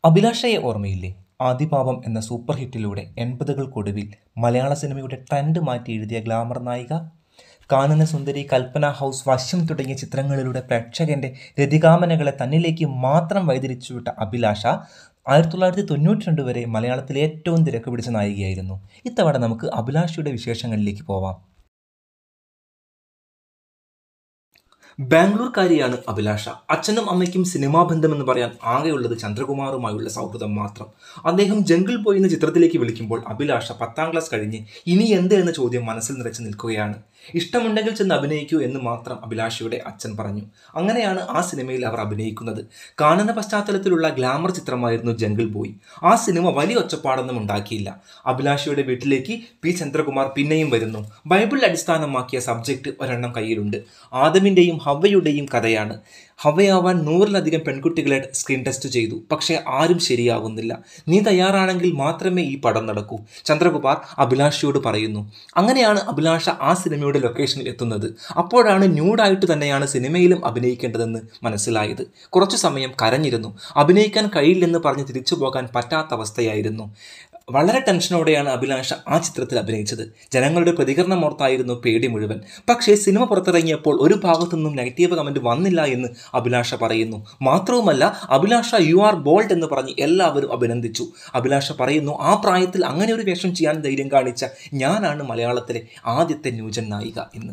അഭിലാഷയെ ഓർമ്മയില്ലേ ആദിപാപം എന്ന സൂപ്പർ ഹിറ്റിലൂടെ എൺപതുകൾക്കൊടുവിൽ മലയാള സിനിമയുടെ ട്രെൻഡ് മാറ്റി എഴുതിയ ഗ്ലാമർ നായിക കാനന സുന്ദരി കൽപ്പന ഹൗസ് വശ്യം തുടങ്ങിയ ചിത്രങ്ങളിലൂടെ പ്രേക്ഷകന്റെ രതികാമനകളെ തന്നിലേക്ക് മാത്രം വഴിതിരിച്ചുവിട്ട അഭിലാഷ ആയിരത്തി തൊള്ളായിരത്തി തൊണ്ണൂറ്റി രണ്ട് വരെ മലയാളത്തിലെ ഏറ്റവും തിരക്ക് പിടിച്ച നായികയായിരുന്നു ഇത്തവണ നമുക്ക് അഭിലാഷയുടെ വിശേഷങ്ങളിലേക്ക് പോവാം ബാംഗ്ലൂർക്കാരിയാണ് അഭിലാഷ അച്ഛനും അമ്മയ്ക്കും സിനിമാ ബന്ധമെന്ന് പറയാൻ ആകെയുള്ളത് ചന്ദ്രകുമാറുമായുള്ള സൗഹൃദം മാത്രം അദ്ദേഹം ജംഗിൾ ബോയ് എന്ന ചിത്രത്തിലേക്ക് വിളിക്കുമ്പോൾ അഭിലാഷ പത്താം ക്ലാസ് കഴിഞ്ഞ് ഇനി എന്ത് എന്ന ചോദ്യം മനസ്സിൽ നിറച്ച് നിൽക്കുകയാണ് ഇഷ്ടമുണ്ടെങ്കിൽ ചെന്ന് അഭിനയിക്കൂ എന്ന് മാത്രം അഭിലാഷയുടെ അച്ഛൻ പറഞ്ഞു അങ്ങനെയാണ് ആ സിനിമയിൽ അവർ അഭിനയിക്കുന്നത് കാനന പശ്ചാത്തലത്തിലുള്ള ഗ്ലാമർ ചിത്രമായിരുന്നു ജംഗിൾ ബോയ് ആ സിനിമ വലിയ ഒച്ചപ്പാടൊന്നും ഉണ്ടാക്കിയില്ല അഭിലാഷയുടെ വീട്ടിലേക്ക് പി ചന്ദ്രകുമാർ പിന്നെയും വരുന്നു ബൈബിൾ അടിസ്ഥാനമാക്കിയ സബ്ജക്റ്റ് ഒരെണ്ണം കയ്യിലുണ്ട് ആദമിൻ്റെയും ഹവയുടെയും കഥയാണ് ഹവയാവാൻ നൂറിലധികം പെൺകുട്ടികളെ സ്ക്രീൻ ടെസ്റ്റ് ചെയ്തു പക്ഷേ ആരും ശരിയാവുന്നില്ല നീ തയ്യാറാണെങ്കിൽ മാത്രമേ ഈ പടം നടക്കൂ ചന്ദ്രകുമാർ അഭിലാഷയോട് പറയുന്നു അങ്ങനെയാണ് അഭിലാഷ ആ സിനിമയുടെ ലൊക്കേഷനിൽ എത്തുന്നത് അപ്പോഴാണ് ന്യൂഡായിട്ട് തന്നെയാണ് സിനിമയിലും അഭിനയിക്കേണ്ടതെന്ന് മനസ്സിലായത് കുറച്ചു സമയം കരഞ്ഞിരുന്നു അഭിനയിക്കാൻ കഴിയില്ലെന്ന് പറഞ്ഞ് തിരിച്ചു പോകാൻ പറ്റാത്ത അവസ്ഥയായിരുന്നു വളരെ ടെൻഷനോടെയാണ് അഭിലാഷ ആ ചിത്രത്തിൽ അഭിനയിച്ചത് ജനങ്ങളുടെ പ്രതികരണം ഓർത്തായിരുന്നു പേടി മുഴുവൻ പക്ഷേ സിനിമ പുറത്തിറങ്ങിയപ്പോൾ ഒരു ഭാഗത്തുനിന്നും നെഗറ്റീവ് കമൻറ്റ് വന്നില്ല എന്ന് അഭിലാഷ പറയുന്നു മാത്രവുമല്ല അഭിലാഷ യു ആർ ബോൾഡ് എന്ന് പറഞ്ഞ് എല്ലാവരും അഭിനന്ദിച്ചു അഭിലാഷ പറയുന്നു ആ പ്രായത്തിൽ അങ്ങനെ ഒരു വേഷം ചെയ്യാൻ ധൈര്യം കാണിച്ച ഞാനാണ് മലയാളത്തിലെ ആദ്യത്തെ ന്യൂജൻ നായിക എന്ന്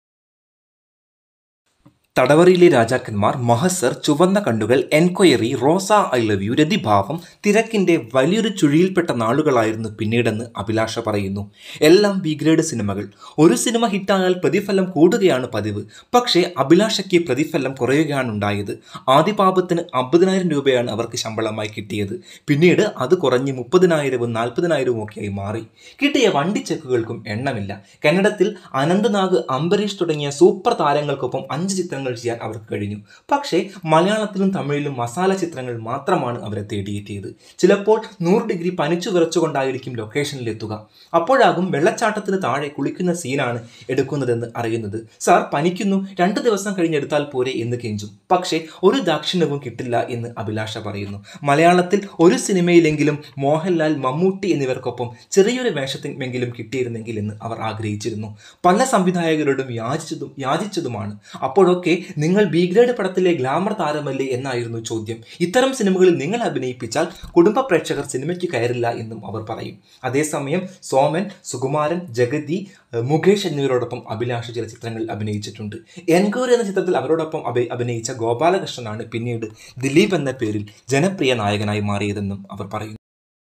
തടവറിയിലെ രാജാക്കന്മാർ മഹസർ ചുവന്ന കണ്ണുകൾ എൻക്വയറി റോസ ഐ ലവ് യു രതിഭാവം തിരക്കിൻ്റെ വലിയൊരു ചുഴിയിൽപ്പെട്ട നാളുകളായിരുന്നു പിന്നീടെന്ന് അഭിലാഷ പറയുന്നു എല്ലാം ബി ഗ്രേഡ് സിനിമകൾ ഒരു സിനിമ ഹിറ്റായാൽ പ്രതിഫലം കൂടുകയാണ് പതിവ് പക്ഷേ അഭിലാഷയ്ക്ക് പ്രതിഫലം കുറയുകയാണ് ഉണ്ടായത് ആദ്യപാപത്തിന് അമ്പതിനായിരം രൂപയാണ് അവർക്ക് ശമ്പളമായി കിട്ടിയത് പിന്നീട് അത് കുറഞ്ഞ് മുപ്പതിനായിരവും നാൽപ്പതിനായിരവും ഒക്കെയായി മാറി കിട്ടിയ വണ്ടി ചെക്കുകൾക്കും എണ്ണമില്ല കന്നഡത്തിൽ അനന്തനാഗ് അംബരീഷ് തുടങ്ങിയ സൂപ്പർ താരങ്ങൾക്കൊപ്പം അഞ്ച് ചിത്രങ്ങൾ ചിത്രങ്ങൾ ചെയ്യാൻ അവർക്ക് കഴിഞ്ഞു പക്ഷേ മലയാളത്തിലും തമിഴിലും മസാല ചിത്രങ്ങൾ മാത്രമാണ് അവരെ തേടിയെത്തിയത് ചിലപ്പോൾ നൂറ് ഡിഗ്രി പനിച്ചു വിറച്ചുകൊണ്ടായിരിക്കും ലൊക്കേഷനിൽ എത്തുക അപ്പോഴാകും വെള്ളച്ചാട്ടത്തിന് താഴെ കുളിക്കുന്ന സീനാണ് എടുക്കുന്നതെന്ന് അറിയുന്നത് സാർ പനിക്കുന്നു രണ്ട് ദിവസം കഴിഞ്ഞെടുത്താൽ പോരെ എന്ന് കെഞ്ചും പക്ഷേ ഒരു ദാക്ഷിണ്യവും കിട്ടില്ല എന്ന് അഭിലാഷ പറയുന്നു മലയാളത്തിൽ ഒരു സിനിമയിലെങ്കിലും മോഹൻലാൽ മമ്മൂട്ടി എന്നിവർക്കൊപ്പം ചെറിയൊരു വേഷത്തിനെങ്കിലും കിട്ടിയിരുന്നെങ്കിൽ എന്ന് അവർ ആഗ്രഹിച്ചിരുന്നു പല സംവിധായകരോടും യാചിച്ചതും യാചിച്ചതുമാണ് അപ്പോഴൊക്കെ നിങ്ങൾ ബി ഗ്രേഡ് പടത്തിലെ ഗ്ലാമർ താരമല്ലേ എന്നായിരുന്നു ചോദ്യം ഇത്തരം സിനിമകളിൽ നിങ്ങൾ അഭിനയിപ്പിച്ചാൽ കുടുംബ പ്രേക്ഷകർ സിനിമയ്ക്ക് കയറില്ല എന്നും അവർ പറയും അതേസമയം സോമൻ സുകുമാരൻ ജഗതി മുകേഷ് എന്നിവരോടൊപ്പം അഭിലാഷ ചില ചിത്രങ്ങളിൽ അഭിനയിച്ചിട്ടുണ്ട് എൻക്വയറി എന്ന ചിത്രത്തിൽ അവരോടൊപ്പം അഭിനയിച്ച ഗോപാലകൃഷ്ണനാണ് പിന്നീട് ദിലീപ് എന്ന പേരിൽ ജനപ്രിയ നായകനായി മാറിയതെന്നും അവർ പറയുന്നു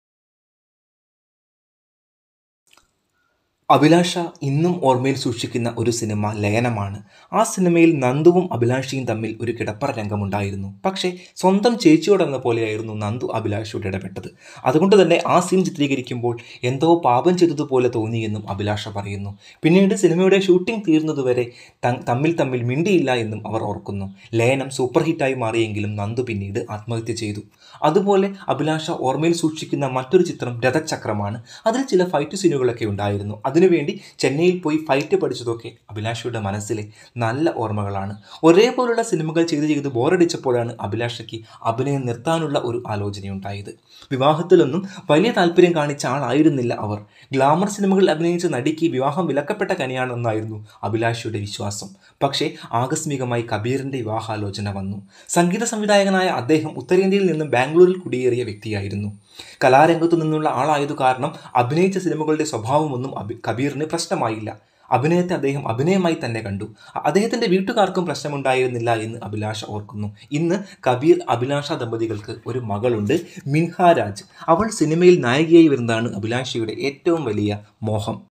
അഭിലാഷ ഇന്നും ഓർമ്മയിൽ സൂക്ഷിക്കുന്ന ഒരു സിനിമ ലയനമാണ് ആ സിനിമയിൽ നന്ദുവും അഭിലാഷയും തമ്മിൽ ഒരു കിടപ്പറ രംഗമുണ്ടായിരുന്നു പക്ഷേ സ്വന്തം ചേച്ചിയോടെന്ന പോലെയായിരുന്നു നന്ദു അഭിലാഷയോട് ഇടപെട്ടത് അതുകൊണ്ട് തന്നെ ആ സീൻ ചിത്രീകരിക്കുമ്പോൾ എന്തോ പാപം ചെയ്തതുപോലെ തോന്നിയെന്നും അഭിലാഷ പറയുന്നു പിന്നീട് സിനിമയുടെ ഷൂട്ടിംഗ് തീർന്നതുവരെ തമ്മിൽ തമ്മിൽ മിണ്ടിയില്ല എന്നും അവർ ഓർക്കുന്നു ലയനം സൂപ്പർ ഹിറ്റായി മാറിയെങ്കിലും നന്ദു പിന്നീട് ആത്മഹത്യ ചെയ്തു അതുപോലെ അഭിലാഷ ഓർമ്മയിൽ സൂക്ഷിക്കുന്ന മറ്റൊരു ചിത്രം രഥചക്രമാണ് അതിൽ ചില ഫൈറ്റ് സീനുകളൊക്കെ ഉണ്ടായിരുന്നു അതിനുവേണ്ടി ചെന്നൈയിൽ പോയി ഫൈറ്റ് പഠിച്ചതൊക്കെ അഭിലാഷയുടെ മനസ്സിലെ നല്ല ഓർമ്മകളാണ് ഒരേപോലുള്ള സിനിമകൾ ചെയ്ത് ചെയ്ത് ബോറടിച്ചപ്പോഴാണ് അഭിലാഷയ്ക്ക് അഭിനയം നിർത്താനുള്ള ഒരു ആലോചനയുണ്ടായത് വിവാഹത്തിലൊന്നും വലിയ താല്പര്യം കാണിച്ച ആളായിരുന്നില്ല അവർ ഗ്ലാമർ സിനിമകളിൽ അഭിനയിച്ച നടിക്ക് വിവാഹം വിലക്കപ്പെട്ട കനിയാണെന്നായിരുന്നു അഭിലാഷയുടെ വിശ്വാസം പക്ഷേ ആകസ്മികമായി കബീറിൻ്റെ വിവാഹാലോചന വന്നു സംഗീത സംവിധായകനായ അദ്ദേഹം ഉത്തരേന്ത്യയിൽ നിന്നും ബാംഗ്ലൂരിൽ കുടിയേറിയ വ്യക്തിയായിരുന്നു കലാരംഗത്തു നിന്നുള്ള ആളായതു കാരണം അഭിനയിച്ച സിനിമകളുടെ സ്വഭാവമൊന്നും അഭി കബീറിന് പ്രശ്നമായില്ല അഭിനയത്തെ അദ്ദേഹം അഭിനയമായി തന്നെ കണ്ടു അദ്ദേഹത്തിൻ്റെ വീട്ടുകാർക്കും പ്രശ്നമുണ്ടായിരുന്നില്ല എന്ന് അഭിലാഷ ഓർക്കുന്നു ഇന്ന് കബീർ അഭിലാഷ ദമ്പതികൾക്ക് ഒരു മകളുണ്ട് മിൻഹ രാജ് അവൾ സിനിമയിൽ നായികയായി വരുന്നതാണ് അഭിലാഷയുടെ ഏറ്റവും വലിയ മോഹം